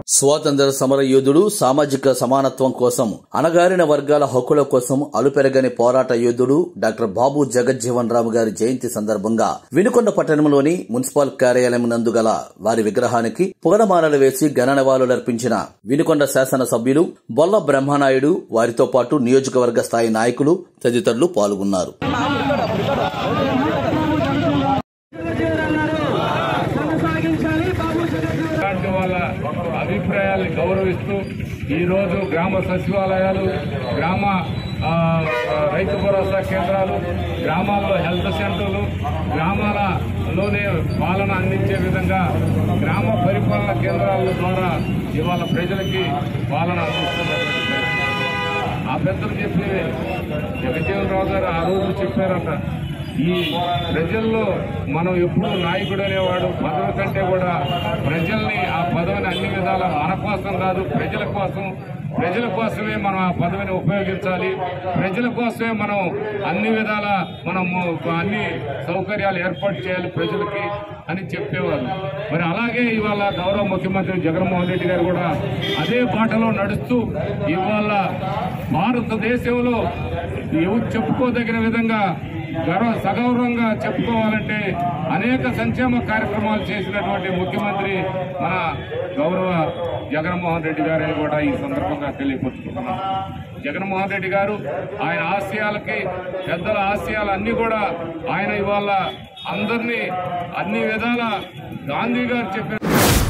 స్వాతంత్ర సమర యోధుడు సామాజిక సమానత్వం కోసం అణగారిన వర్గాల హక్కుల కోసం అలుపెరగని పోరాట యోధుడు డాక్టర్ బాబు జగజ్జీవన్ రామ్ గారి జయంతి సందర్భంగా వినుకొండ పట్టణంలోని మున్సిపల్ కార్యాలయం నందు గల వారి విగ్రహానికి పుగడమాలలు వేసి ఘన నివాళులర్పించిన వినుకొండ శాసన సభ్యులు బొల్ల బ్రహ్మనాయుడు వారితో పాటు నియోజకవర్గ స్థాయి నాయకులు తదితరులు పాల్గొన్నారు ఇలాంటి వాళ్ళ అభిప్రాయాల్ని గౌరవిస్తూ ఈరోజు గ్రామ సచివాలయాలు గ్రామ ఆ, ఆ, రైతు భరోసా కేంద్రాలు గ్రామాల్లో హెల్త్ సెంటర్లు గ్రామాలలోనే పాలన అందించే విధంగా గ్రామ పరిపాలన కేంద్రాల ద్వారా ఇవాళ ప్రజలకి పాలన అందిస్తున్నటువంటి పరిస్థితి. ఆ పెద్దలు చెప్పి జగజ్జీవనరావు గారు ఆ రోజు చెప్పారట ఈ ప్రజల్లో మనం ఎప్పుడు నాయకుడు అనేవాడు పదవి కంటే కూడా ప్రజల్ని ఆ పదవిని అన్ని విధాల మన కోసం కాదు ప్రజల కోసం ప్రజల కోసమే మనం ఆ పదవిని ఉపయోగించాలి ప్రజల కోసమే మనం అన్ని విధాల మనం అన్ని సౌకర్యాలు ఏర్పాటు చేయాలి ప్రజలకి అని చెప్పేవారు మరి అలాగే ఇవాళ గౌరవ ముఖ్యమంత్రి జగన్మోహన్ రెడ్డి గారు కూడా అదే బాటలో నడుస్తూ ఇవాళ భారతదేశంలో ఎవరు చెప్పుకోదగిన విధంగా గర్వ సగౌరవంగా చెప్పుకోవాలంటే అనేక సంక్షేమ కార్యక్రమాలు చేసినటువంటి ముఖ్యమంత్రి మన గౌరవ జగన్మోహన్ రెడ్డి గారని కూడా ఈ సందర్భంగా తెలియపరుచుకుంటున్నాం జగన్మోహన్ రెడ్డి గారు ఆయన ఆశయాలకి పెద్దల ఆశయాలు అన్ని కూడా ఆయన ఇవాళ అందరినీ అన్ని విధాల గాంధీ గారు చెప్పిన